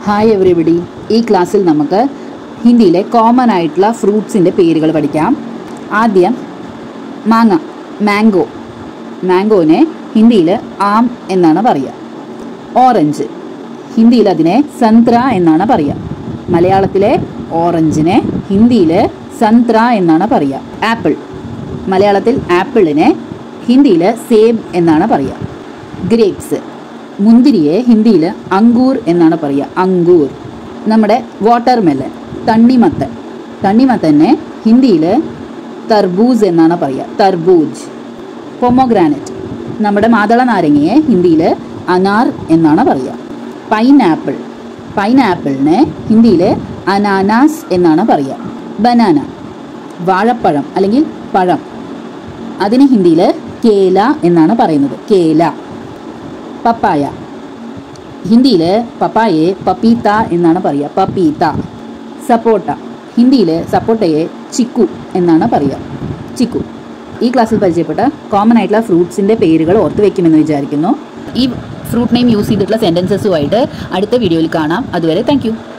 hi everybody ഈ ക്ലാസ്സിൽ നമുക്ക് ഹിന്ദിയിലെ കോമൺ ആയിട്ടുള്ള ഫ്രൂട്ട്സിൻ്റെ പേരുകൾ പഠിക്കാം ആദ്യം മാങ്ങ മാംഗോ മാംഗോനെ ഹിന്ദിയിൽ ആം എന്നാണ് പറയുക ഓറഞ്ച് ഹിന്ദിയിൽ അതിനെ സന്ത്ര എന്നാണ് പറയുക മലയാളത്തിലെ ഓറഞ്ചിനെ ഹിന്ദിയിൽ സന്ത്ര എന്നാണ് പറയുക ആപ്പിൾ മലയാളത്തിൽ ആപ്പിളിനെ ഹിന്ദിയിൽ സേബ് എന്നാണ് പറയുക ഗ്രേപ്സ് മുന്തിരിയെ ഹിന്ദിയിൽ അങ്കൂർ എന്നാണ് പറയുക അങ്കൂർ നമ്മുടെ വാട്ടർമെലൻ തണ്ണിമത്തൻ തണ്ണിമത്തനെ ഹിന്ദിയിൽ തർബൂസ് എന്നാണ് പറയുക തർബൂജ് പൊമോഗ്രാനറ്റ് നമ്മുടെ മാതള നാരങ്ങയെ ഹിന്ദിയിൽ അനാർ എന്നാണ് പറയുക പൈനാപ്പിൾ പൈനാപ്പിളിനെ ഹിന്ദിയിൽ അനാനാസ് എന്നാണ് പറയുക ബനാന വാഴപ്പഴം അല്ലെങ്കിൽ പഴം അതിന് ഹിന്ദിയിൽ കേല എന്നാണ് പറയുന്നത് കേല പപ്പായ ഹിന്ദിയിൽ പപ്പായയെ പപ്പീത്ത എന്നാണ് പറയുക പപ്പീത്ത സപ്പോട്ട ഹിന്ദിയിൽ സപ്പോട്ടയെ ചിക്കു എന്നാണ് പറയുക ചിക്കു ഈ ക്ലാസ്സിൽ പരിചയപ്പെട്ട കോമൺ ആയിട്ടുള്ള ഫ്രൂട്ട്സിൻ്റെ പേരുകൾ ഓർത്ത് വെക്കുമെന്ന് വിചാരിക്കുന്നു ഈ ഫ്രൂട്ട് നെയിം യൂസ് ചെയ്തിട്ടുള്ള സെൻറ്റൻസസുമായിട്ട് അടുത്ത വീഡിയോയിൽ കാണാം അതുവരെ താങ്ക്